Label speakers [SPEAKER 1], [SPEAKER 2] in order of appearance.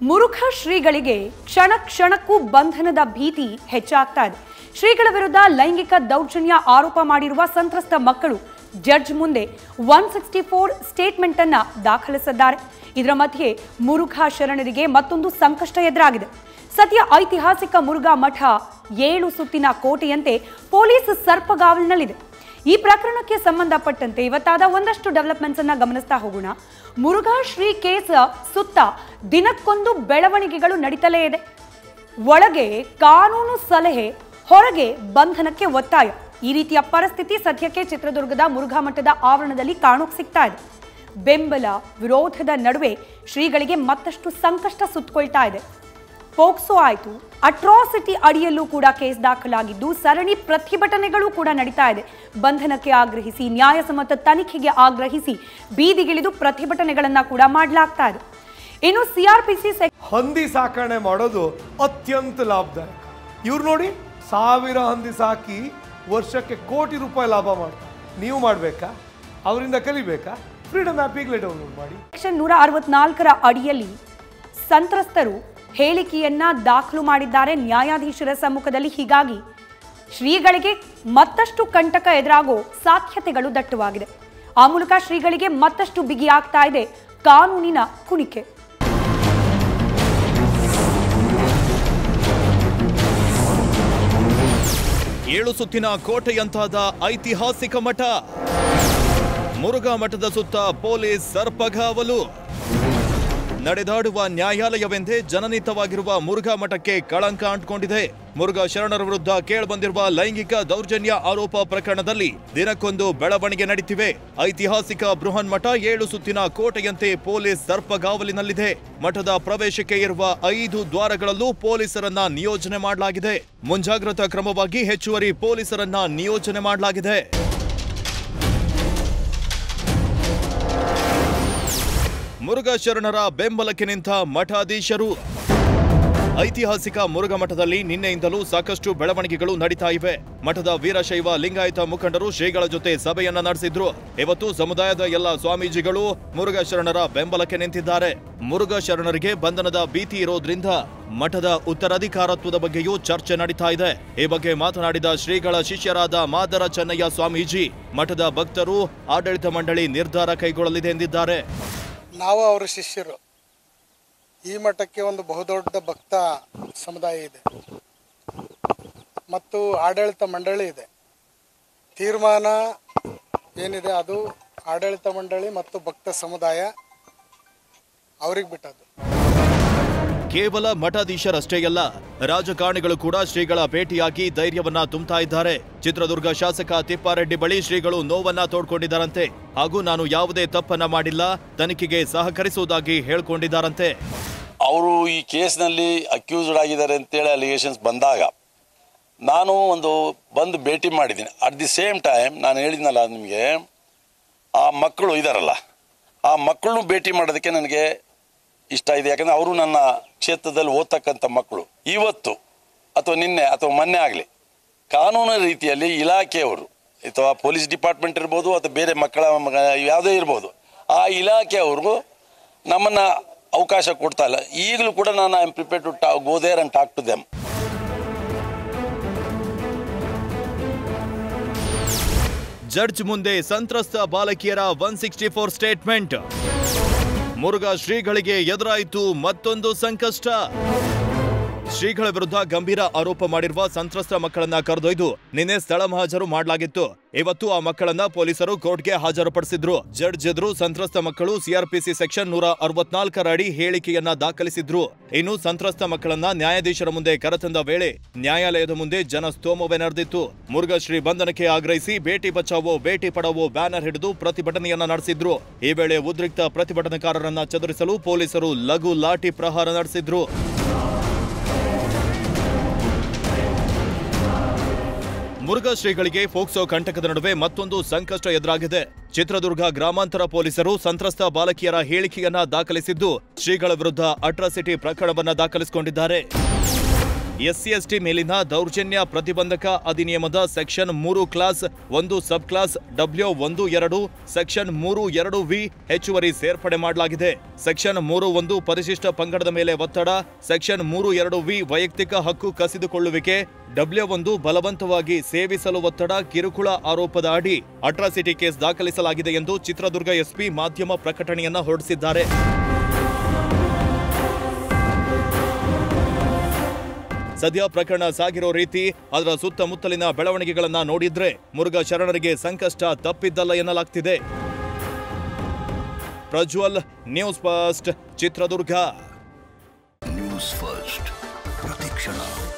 [SPEAKER 1] ಮುರುಘ ಶ್ರೀಗಳಿಗೆ ಕ್ಷಣ ಕ್ಷಣಕ್ಕೂ ಬಂಧನದ ಭೀತಿ ಹೆಚ್ಚಾಗ್ತಾ ಇದೆ ಶ್ರೀಗಳ ವಿರುದ್ಧ ಲೈಂಗಿಕ ದೌರ್ಜನ್ಯ ಆರೋಪ ಮಾಡಿರುವ ಸಂತ್ರಸ್ತ ಮಕ್ಕಳು ಜಡ್ಜ್ ಮುಂದೆ ಒನ್ ಸಿಕ್ಸ್ಟಿ ಫೋರ್ ಸ್ಟೇಟ್ಮೆಂಟ್ ಅನ್ನ ದಾಖಲಿಸಿದ್ದಾರೆ ಇದರ ಮಧ್ಯೆ ಮುರುಘ ಶರಣರಿಗೆ ಮತ್ತೊಂದು ಸಂಕಷ್ಟ ಎದುರಾಗಿದೆ ಸದ್ಯ ಐತಿಹಾಸಿಕ ಮುರುಘಾ ಮಠ ಏಳು ಸುತ್ತಿನ ಕೋಟೆಯಂತೆ ಪೊಲೀಸ್ ಸರ್ಪಗಾವಲಿನಲ್ಲಿದೆ ಈ ಪ್ರಕರಣಕ್ಕೆ ಸಂಬಂಧಪಟ್ಟಂತೆ ಇವತ್ತಾದ ಒಂದಷ್ಟು ಡೆವಲಪ್ಮೆಂಟ್ಸ್ ಅನ್ನ ಗಮನಿಸ್ತಾ ಹೋಗೋಣ ಮುರುಘಾ ಶ್ರೀ ಕೇಸ್ ಸುತ್ತ ದಿನಕ್ಕೊಂದು ಬೆಳವಣಿಗೆಗಳು ನಡೀತಲೇ ಇದೆ ಒಳಗೆ ಕಾನೂನು ಸಲಹೆ ಹೊರಗೆ ಬಂಧನಕ್ಕೆ ಒತ್ತಾಯ ಈ ರೀತಿಯ ಪರಿಸ್ಥಿತಿ ಸದ್ಯಕ್ಕೆ ಚಿತ್ರದುರ್ಗದ ಮುರುಘಾ ಮಠದ ಆವರಣದಲ್ಲಿ ಕಾಣೋಕ್ ಸಿಗ್ತಾ ಇದೆ ಬೆಂಬಲ ವಿರೋಧದ ನಡುವೆ ಶ್ರೀಗಳಿಗೆ ಮತ್ತಷ್ಟು ಸಂಕಷ್ಟ ಸುತ್ತಕೊಳ್ತಾ ಇದೆ ಪೋಕ್ಸೋ ಆಯಿತು ಅಟ್ರಾಸಿಟಿ ಅಡಿಯಲ್ಲೂ ಕೂಡ ಕೇಸ್ ದಾಖಲಾಗಿದ್ದು ಸರಣಿ ಪ್ರತಿಭಟನೆಗಳು ಕೂಡ ನಡೀತಾ ಇದೆ ಬಂಧನಕ್ಕೆ ಆಗ್ರಹಿಸಿ ನ್ಯಾಯಸಮ್ಮತ ತನಿಖೆಗೆ ಆಗ್ರಹಿಸಿ ಬೀದಿಗಿಳಿದು ಪ್ರತಿಭಟನೆಗಳನ್ನ ಕೂಡ ಮಾಡಲಾಗ್ತಾ ಇದೆ ಇನ್ನು ಸಿಆರ್ಪಿಸಿ
[SPEAKER 2] ಹಂದಿ ಸಾಕಣೆ ಮಾಡೋದು ಅತ್ಯಂತ ಲಾಭದಾಯಕ ಇವ್ರು ನೋಡಿ ಸಾವಿರ ಹಂದಿ ಸಾಕಿ ವರ್ಷಕ್ಕೆ ಕೋಟಿ ರೂಪಾಯಿ ಲಾಭ ಮಾಡ್ತಾರೆ ನೀವು ಮಾಡಬೇಕಾ ಅವರಿಂದ ಕಲಿಬೇಕಾ ಫ್ರೀಡಮ್ ಆ್ಯಪ್ ಈಗಲೇ ಡೌನ್ಲೋಡ್ ಮಾಡಿ
[SPEAKER 1] ಸೆಕ್ಷನ್ ನೂರ ಅರವತ್ನಾಲ್ಕರ ಅಡಿಯಲ್ಲಿ ಸಂತ್ರಸ್ತರು ಹೇಳಿಕೆಯನ್ನ ದಾಖಲು ಮಾಡಿದ್ದಾರೆ ನ್ಯಾಯಾಧೀಶರ ಸಮ್ಮುಖದಲ್ಲಿ ಹೀಗಾಗಿ ಶ್ರೀಗಳಿಗೆ ಮತ್ತಷ್ಟು ಕಂಟಕ ಎದುರಾಗೋ ಸಾಧ್ಯತೆಗಳು ದಟ್ಟವಾಗಿದೆ ಆ ಮೂಲಕ ಶ್ರೀಗಳಿಗೆ ಮತ್ತಷ್ಟು ಬಿಗಿಯಾಗ್ತಾ ಇದೆ ಕಾನೂನಿನ ಕುಣಿಕೆ
[SPEAKER 3] ಏಳು ಸುತ್ತಿನ ಕೋಟೆಯಂತಾದ ಐತಿಹಾಸಿಕ ಮಠ ಮುರುಘಾ ಮಠದ ಸುತ್ತ ಪೊಲೀಸ್ ಸರ್ಪಗಾವಲು ನಡೆದಾಡುವ ನ್ಯಾಯಾಲಯವೆಂದೇ ಜನನಿತವಾಗಿರುವ ಮುರುಘಾ ಮಠಕ್ಕೆ ಕಳಂಕ ಅಂಟಿಕೊಂಡಿದೆ ಮುರುಘಾ ಶರಣರ ವಿರುದ್ಧ ಕೇಳಿಬಂದಿರುವ ಲೈಂಗಿಕ ದೌರ್ಜನ್ಯ ಆರೋಪ ಪ್ರಕರಣದಲ್ಲಿ ದಿನಕ್ಕೊಂದು ಬೆಳವಣಿಗೆ ನಡೀತಿವೆ ಐತಿಹಾಸಿಕ ಬೃಹನ್ ಮಠ ಏಳು ಸುತ್ತಿನ ಕೋಟೆಯಂತೆ ಪೊಲೀಸ್ ಸರ್ಪಗಾವಲಿನಲ್ಲಿದೆ ಮಠದ ಪ್ರವೇಶಕ್ಕೆ ಇರುವ ಐದು ದ್ವಾರಗಳಲ್ಲೂ ಪೊಲೀಸರನ್ನ ನಿಯೋಜನೆ ಮಾಡಲಾಗಿದೆ ಮುಂಜಾಗ್ರತಾ ಕ್ರಮವಾಗಿ ಹೆಚ್ಚುವರಿ ಪೊಲೀಸರನ್ನ ನಿಯೋಜನೆ ಮಾಡಲಾಗಿದೆ ಮುರುಘಾ ಶರಣರ ಬೆಂಬಲಕ್ಕೆ ನಿಂತ ಮಠಾಧೀಶರು ಐತಿಹಾಸಿಕ ಮುರುಘಾ ಮಠದಲ್ಲಿ ನಿನ್ನೆಯಿಂದಲೂ ಸಾಕಷ್ಟು ಬೆಳವಣಿಗೆಗಳು ನಡೀತಾ ಇವೆ ಮಠದ ವೀರಶೈವ ಲಿಂಗಾಯತ ಮುಖಂಡರು ಶ್ರೀಗಳ ಜೊತೆ ಸಭೆಯನ್ನ ನಡೆಸಿದ್ರು ಇವತ್ತು ಸಮುದಾಯದ ಎಲ್ಲ ಸ್ವಾಮೀಜಿಗಳು ಮುರುಘಾ ಶರಣರ ಬೆಂಬಲಕ್ಕೆ ನಿಂತಿದ್ದಾರೆ ಮುರುಘಾ ಶರಣರಿಗೆ ಬಂಧನದ ಭೀತಿ ಇರೋದ್ರಿಂದ ಮಠದ ಉತ್ತರಾಧಿಕಾರತ್ವದ ಬಗ್ಗೆಯೂ ಚರ್ಚೆ ನಡೀತಾ ಇದೆ ಈ ಬಗ್ಗೆ ಮಾತನಾಡಿದ ಶ್ರೀಗಳ ಶಿಷ್ಯರಾದ ಮಾದರ ಚೆನ್ನಯ್ಯ ಸ್ವಾಮೀಜಿ ಮಠದ ಭಕ್ತರು ಆಡಳಿತ ಮಂಡಳಿ ನಿರ್ಧಾರ ಕೈಗೊಳ್ಳಲಿದೆ ಎಂದಿದ್ದಾರೆ
[SPEAKER 4] ನಾವು ಅವರ ಶಿಷ್ಯರು ಈ ಮಠಕ್ಕೆ ಒಂದು ಬಹುದೊಡ್ಡ ಭಕ್ತ ಸಮುದಾಯ ಇದೆ ಮತ್ತು ಆಡಳಿತ ಮಂಡಳಿ ಇದೆ ತೀರ್ಮಾನ ಏನಿದೆ ಅದು ಆಡಳಿತ ಮಂಡಳಿ ಮತ್ತು ಭಕ್ತ ಸಮುದಾಯ ಅವ್ರಿಗೆ ಬಿಟ್ಟದ್ದು
[SPEAKER 3] ಕೇವಲ ಮಠಾಧೀಶರಷ್ಟೇ ಅಲ್ಲ ರಾಜಕಾರಣಿಗಳು ಕೂಡ ಶ್ರೀಗಳ ಭೇಟಿಯಾಗಿ ಧೈರ್ಯವನ್ನ ತುಂಬುತ್ತಾ ಇದ್ದಾರೆ ಚಿತ್ರದುರ್ಗ ಶಾಸಕ ತಿಪ್ಪಾರೆಡ್ಡಿ ಬಳಿ ಶ್ರೀಗಳು ನೋವನ್ನ ತೋಡ್ಕೊಂಡಿದ್ದಾರಂತೆ ಹಾಗೂ ನಾನು ಯಾವುದೇ ತಪ್ಪನ್ನ ಮಾಡಿಲ್ಲ ತನಿಖೆಗೆ ಸಹಕರಿಸುವುದಾಗಿ ಹೇಳ್ಕೊಂಡಿದ್ದಾರಂತೆ
[SPEAKER 5] ಅವರು ಈ ಕೇಸ್ನಲ್ಲಿ ಅಕ್ಯೂಸ್ಡ್ ಆಗಿದ್ದಾರೆ ಅಂತೇಳಿ ಅಲಿಗೇಷನ್ಸ್ ಬಂದಾಗ ನಾನು ಒಂದು ಬಂದು ಭೇಟಿ ಮಾಡಿದ್ದೀನಿ ಅಟ್ ದಿ ಸೇಮ್ ಟೈಮ್ ನಾನು ಹೇಳಿದ್ನಲ್ಲ ನಿಮಗೆ ಆ ಮಕ್ಕಳು ಇದಾರಲ್ಲ ಆ ಮಕ್ಕಳನ್ನು ಭೇಟಿ ಮಾಡೋದಕ್ಕೆ ನನಗೆ ಇಷ್ಟ ಇದೆ ಯಾಕಂದ್ರೆ ಅವರು ನನ್ನ ಕ್ಷೇತ್ರದಲ್ಲಿ ಓದ್ತಕ್ಕಂಥ ಮಕ್ಕಳು ಇವತ್ತು ಅಥವಾ ನಿನ್ನೆ ಅಥವಾ ಮೊನ್ನೆ ಆಗಲಿ ಕಾನೂನು ರೀತಿಯಲ್ಲಿ ಇಲಾಖೆಯವರು ಅಥವಾ ಪೊಲೀಸ್ ಡಿಪಾರ್ಟ್ಮೆಂಟ್ ಇರ್ಬೋದು ಅಥವಾ ಬೇರೆ ಮಕ್ಕಳ ಮ- ಯಾವುದೇ ಇರ್ಬೋದು ಆ ಇಲಾಖೆಯವರು ನಮ್ಮನ್ನು ಅವಕಾಶ ಕೊಡ್ತಾ ಇಲ್ಲ ಈಗಲೂ ಕೂಡ ನಾನು ಐ ಆಮ್ ಪ್ರಿಪೇರ್ ಟು ಟಾ go there and talk to them
[SPEAKER 3] judge ಮುಂದೆ ಸಂತ್ರಸ್ತ ಬಾಲಕಿಯರ one sixty four statement Murugha ಶ್ರೀಗಳಿಗೆ ಎದುರಾಯಿತು ಮತ್ತೊಂದು ಸಂಕಷ್ಟ ಶ್ರೀಗಳ ವಿರುದ್ಧ ಗಂಭೀರ ಆರೋಪ ಮಾಡಿರುವ ಸಂತ್ರಸ್ತ ಮಕ್ಕಳನ್ನ ಕರೆದೊಯ್ದು ನಿನ್ನೆ ಸ್ಥಳ ಮಹಾಜರು ಮಾಡಲಾಗಿತ್ತು ಇವತ್ತು ಆ ಮಕ್ಕಳನ್ನ ಪೊಲೀಸರು ಕೋರ್ಟ್ಗೆ ಹಾಜರುಪಡಿಸಿದ್ರು ಜಡ್ಜ್ ಎದುರು ಸಂತ್ರಸ್ತ ಮಕ್ಕಳು ಸಿಆರ್ಪಿಸಿ ಸೆಕ್ಷನ್ ನೂರ ಅರವತ್ನಾಲ್ಕರ ಅಡಿ ಹೇಳಿಕೆಯನ್ನ ದಾಖಲಿಸಿದ್ರು ಇನ್ನು ಸಂತ್ರಸ್ತ ಮಕ್ಕಳನ್ನ ನ್ಯಾಯಾಧೀಶರ ಮುಂದೆ ಕರೆತಂದ ವೇಳೆ ನ್ಯಾಯಾಲಯದ ಮುಂದೆ ಜನಸ್ತೋಮವೇ ನಡೆದಿತ್ತು ಮುರುಘಾಶ್ರೀ ಬಂಧನಕ್ಕೆ ಆಗ್ರಹಿಸಿ ಬೇಟಿ ಬಚಾವೋ ಬೇಟಿ ಪಡಾವೋ ಬ್ಯಾನರ್ ಹಿಡಿದು ಪ್ರತಿಭಟನೆಯನ್ನ ನಡೆಸಿದ್ರು ಈ ವೇಳೆ ಉದ್ರಿಕ್ತ ಪ್ರತಿಭಟನಾಕಾರರನ್ನ ಚದುರಿಸಲು ಪೊಲೀಸರು ಲಘು ಲಾಠಿ ಪ್ರಹಾರ ನಡೆಸಿದ್ರು ಮುರುಘಾ ಶ್ರೀಗಳಿಗೆ ಫೋಕ್ಸೋ ಕಂಟಕದ ನಡುವೆ ಮತ್ತೊಂದು ಸಂಕಷ್ಟ ಎದುರಾಗಿದೆ ಚಿತ್ರದುರ್ಗ ಗ್ರಾಮಾಂತರ ಪೊಲೀಸರು ಸಂತ್ರಸ್ತ ಬಾಲಕಿಯರ ಹೇಳಿಕೆಯನ್ನ ದಾಖಲಿಸಿದ್ದು ಶ್ರೀಗಳ ವಿರುದ್ಧ ಅಟ್ರಾಸಿಟಿ ಪ್ರಕರಣವನ್ನ ದಾಖಲಿಸಿಕೊಂಡಿದ್ದಾರೆ ಎಸ್ಸಿ ಎಸ್ಟಿ ಮೇಲಿನ ದೌರ್ಜನ್ಯ ಪ್ರತಿಬಂಧಕ ಅಧಿನಿಯಮದ ಸೆಕ್ಷನ್ ಮೂರು ಕ್ಲಾಸ್ ಒಂದು ಸಬ್ ಕ್ಲಾಸ್ ಡಬ್ಲ್ಯೂ ಒಂದು ಎರಡು ಸೆಕ್ಷನ್ ಮೂರು ಎರಡು ವಿ ಹೆಚ್ಚುವರಿ ಸೇರ್ಪಡೆ ಮಾಡಲಾಗಿದೆ ಸೆಕ್ಷನ್ ಮೂರು ಒಂದು ಪರಿಶಿಷ್ಟ ಪಂಗಡದ ಮೇಲೆ ಒತ್ತಡ ಸೆಕ್ಷನ್ ಮೂರು ಎರಡು ವಿ ವೈಯಕ್ತಿಕ ಹಕ್ಕು ಕಸಿದುಕೊಳ್ಳುವಿಕೆ ಡಬ್ಲ್ಯೂ ಒಂದು ಬಲವಂತವಾಗಿ ಸೇವಿಸಲು ಒತ್ತಡ ಕಿರುಕುಳ ಆರೋಪದ ಅಡಿ ಅಟ್ರಾಸಿಟಿ ಕೇಸ್ ದಾಖಲಿಸಲಾಗಿದೆ ಎಂದು ಚಿತ್ರದುರ್ಗ ಎಸ್ಪಿ ಮಾಧ್ಯಮ ಪ್ರಕಟಣೆಯನ್ನ ಹೊರಡಿಸಿದ್ದಾರೆ ಸದ್ಯ ಪ್ರಕರಣ ಸಾಗಿರೋ ರೀತಿ ಅದರ ಸುತ್ತಮುತ್ತಲಿನ ಬೆಳವಣಿಗೆಗಳನ್ನ ನೋಡಿದ್ರೆ ಮುರುಘಾ ಶರಣರಿಗೆ ಸಂಕಷ್ಟ ತಪ್ಪಿದ್ದಲ್ಲ ಎನ್ನಲಾಗ್ತಿದೆ Prajwal news first Chitradurga
[SPEAKER 6] news first ಪ್ರತಿಕ್ಷಣ